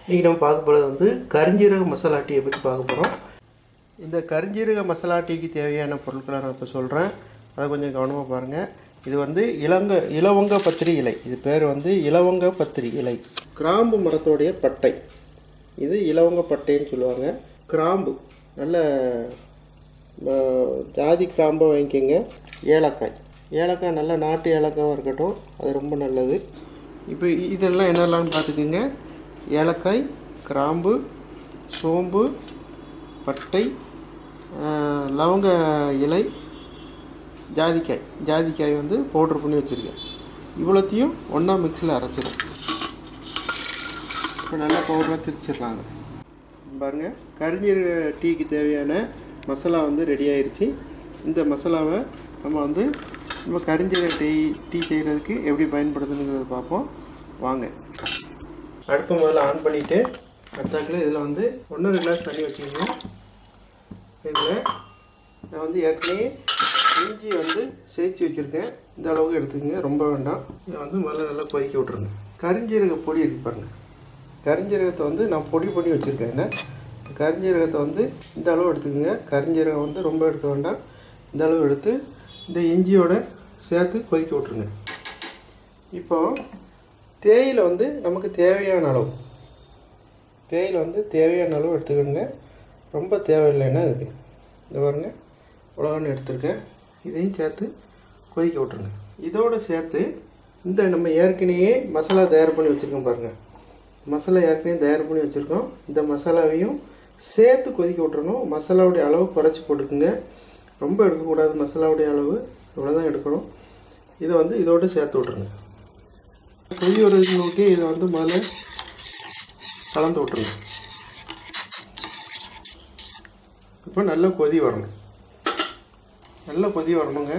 இன்றைக்கி நம்ம பார்க்க போகிறது வந்து கரிஞ்சீரக மசாலா டீயை பற்றி பார்க்க போகிறோம் இந்த கரிஞ்சீரக மசாலா டீக்கு தேவையான பொருட்களை நான் இப்போ சொல்கிறேன் அதை கொஞ்சம் கவனமாக பாருங்கள் இது வந்து இளங்க இலவங்க பத்திரி இலை இது பேர் வந்து இலவங்க பத்திரி இலை கிராம்பு மரத்தோடைய பட்டை இது இலவங்க பட்டைன்னு சொல்லுவாங்க கிராம்பு நல்ல அஹ், ஜாதி கிராம்பை வாங்கிக்கோங்க ஏலக்காய் ஏலக்காய் நல்ல நாட்டு ஏலக்காவாக இருக்கட்டும் அது ரொம்ப நல்லது இப்போ இதெல்லாம் என்னெல்லாம்னு பார்த்துக்குங்க ஏலக்காய் கிராம்பு சோம்பு பட்டை அஹ், லவங்க இலை ஜாதிக்காய் ஜாதிக்காய் வந்து பவுட்ரு பண்ணி வச்சுருக்கேன் இவ்வளோத்தையும் ஒன்றா மிக்ஸியில் அரைச்சிடும் இப்போ நல்லா பவுடராக திரிச்சிடலாங்க பாருங்கள் கரிஞ்சீரக டீக்கு தேவையான மசாலா வந்து ரெடி ஆயிருச்சு இந்த மசாலாவை நம்ம வந்து நம்ம கரிஞ்சீரக டீ டீ செய்கிறதுக்கு எப்படி பயன்படுதுங்கிறத பார்ப்போம் வாங்க அடுப்பு முதல்ல ஆன் பண்ணிவிட்டு அடுத்தாக்கில் இதில் வந்து ஒன்றரை கிளாஸ் தண்ணி வச்சுக்கணும் இதில் நான் வந்து ஏற்கனவே இஞ்சி வந்து சேர்த்து வச்சுருக்கேன் இந்த அளவுக்கு எடுத்துக்கங்க ரொம்ப வேண்டாம் இதை வந்து முதல்ல நல்லா கொதிக்க விட்ருங்க கரிஞ்சீரக பொடி இருக்கு பாருங்கள் கரிஞ்சீரகத்தை வந்து நான் பொடி பண்ணி வச்சுருக்கேன் என்ன கரிஞ்சீரகத்தை வந்து இந்த அளவு எடுத்துக்கோங்க கரிஞ்சீரகம் வந்து ரொம்ப எடுக்க வேண்டாம் இந்த அளவு எடுத்து இந்த இஞ்சியோட சேர்த்து கொதிக்க விட்ருங்க இப்போ தேயிலை வந்து நமக்கு தேவையான அளவு தேயிலை வந்து தேவையான அளவு எடுத்துக்கோங்க ரொம்ப தேவையில்லைன்னா அதுக்கு இந்த பாருங்க உலகன்னு எடுத்திருக்கேன் இதையும் சேர்த்து கொதிக்க விட்ருங்க இதோடு சேர்த்து இந்த நம்ம ஏற்கனவே மசாலா தயார் பண்ணி வச்சுருக்கோம் பாருங்கள் மசாலா ஏற்கனவே தயார் பண்ணி வச்சுருக்கோம் இந்த மசாலாவையும் சேர்த்து கொதிக்க விட்டுறணும் மசாலாவுடைய அளவு குறைச்சி போட்டுக்குங்க ரொம்ப எடுக்கக்கூடாது மசாலாவுடைய அளவு இவ்வளோ தான் எடுக்கணும் இதை வந்து இதோடு சேர்த்து விட்ருங்க கொதி வர்றதுக்கு நோக்கி இதை வந்து முதல்ல கலந்து விட்ருங்க இப்போ நல்ல கொதி வரணும் நல்ல கொதி வரணுங்க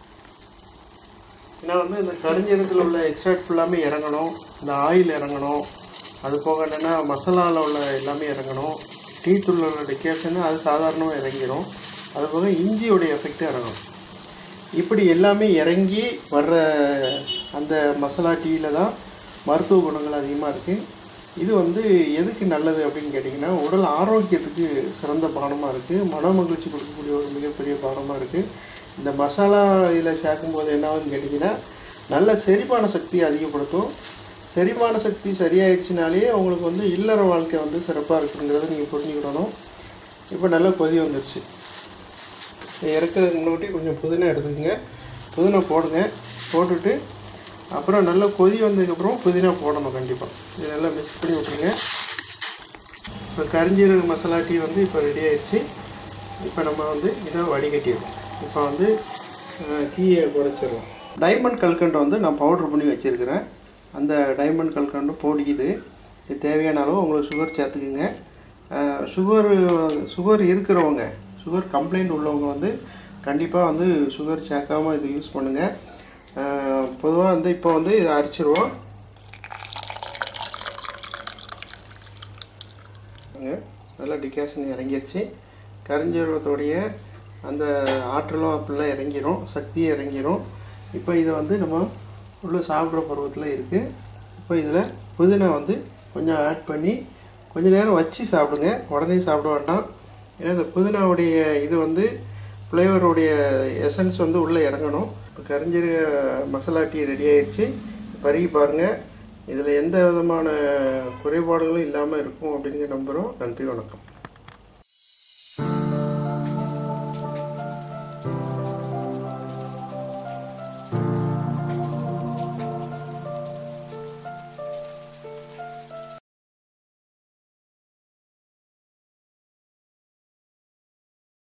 ஏன்னா வந்து இந்த கரிஞ்சீரகத்தில் உள்ள எக்ஸ்ட்ராக்ட் ஃபுல்லாமே இறங்கணும் இந்த ஆயில் இறங்கணும் அது போக என்னென்னா மசாலாவில் உள்ள எல்லாமே இறங்கணும் டீ தூள் உள்ள டெக்கேஷனு அது சாதாரணமாக இறங்கிடும் அது போக இஞ்சியோடைய எஃபெக்ட் இறங்கணும் இப்படி எல்லாமே இறங்கி வர்ற அந்த மசாலா டீயில் தான் மருத்துவ குணங்கள் அதிகமாக இருக்குது இது வந்து எதுக்கு நல்லது அப்படின்னு கேட்டிங்கன்னா உடல் ஆரோக்கியத்துக்கு சிறந்த பானமாக இருக்குது மன மகிழ்ச்சி கொடுக்கக்கூடிய ஒரு மிகப்பெரிய பானமாக இருக்குது இந்த மசாலா இதில் சேர்க்கும்போது என்ன ஆகுதுன்னு கேட்டிங்கன்னா நல்ல செரிமான சக்தியை அதிகப்படுத்தும் செரிமான சக்தி சரியாயிடுச்சுனாலே உங்களுக்கு வந்து இல்லற வாழ்க்கை வந்து சிறப்பாக இருக்குங்கிறத நீங்கள் புரிஞ்சுக்கிடணும் இப்போ நல்லா கொதி வந்துடுச்சு இறக்குறதுக்கு முன்னாடி கொஞ்சம் புதினா எடுத்துக்கோங்க புதினா போடுங்க போட்டுட்டு அப்புறம் நல்லா கொதி வந்ததுக்கப்புறம் புதினா போடணும் கண்டிப்பாக இது நல்லா மிக்ஸ் பண்ணி விட்ருங்க இப்போ கரிஞ்சீரக மசாலா டீ வந்து இப்போ ரெடி ஆயிடுச்சு இப்போ நம்ம வந்து இதை வடிகட்டிடுவோம் இப்போ வந்து அஹ், தீயை குறைச்சிடுவோம் டைமண்ட் கல்கண்டை வந்து நான் பவுட்ரு பண்ணி வச்சுருக்கிறேன் அந்த டைமண்ட் கல்கண்டு பொடிக்குது இது தேவையான அளவு உங்களுக்கு சுகர் சேர்த்துக்குங்க சுகர் சுகர் இருக்கிறவங்க சுகர் கம்ப்ளைண்ட் உள்ளவங்க வந்து கண்டிப்பாக வந்து சுகர் சேர்க்காம இது யூஸ் பண்ணுங்கள் பொதுவாக வந்து இப்போ வந்து இதை அரைச்சிருவோம் பாருங்க, நல்லா டிகாஷன் இறங்கிருச்சு கரிஞ்சீரகத்தோடைய அந்த ஆற்றலும் அப்படிலாம் இறங்கிரும் சக்தியும் இறங்கிரும் இப்போ இதை வந்து நம்ம உள்ள சாப்பிட்ற பருவத்தில் இருக்குது இப்போ இதில் புதினா வந்து கொஞ்சம் ஆட் பண்ணி கொஞ்ச நேரம் வச்சு சாப்பிடுங்க உடனே சாப்பிட வேண்டாம் ஏன்னா இந்த புதினாவுடைய இது வந்து ஃப்ளேவருடைய எசன்ஸ் வந்து உள்ளே இறங்கணும் இப்போ கரிஞ்சீரக மசாலா டீ ரெடி ஆயிடுச்சு பருகி பாருங்கள் இதில் எந்த விதமான குறைபாடுகளும் இல்லாமல் இருக்கும் அப்படிங்கிற நம்புகிறோம் நன்றி வணக்கம்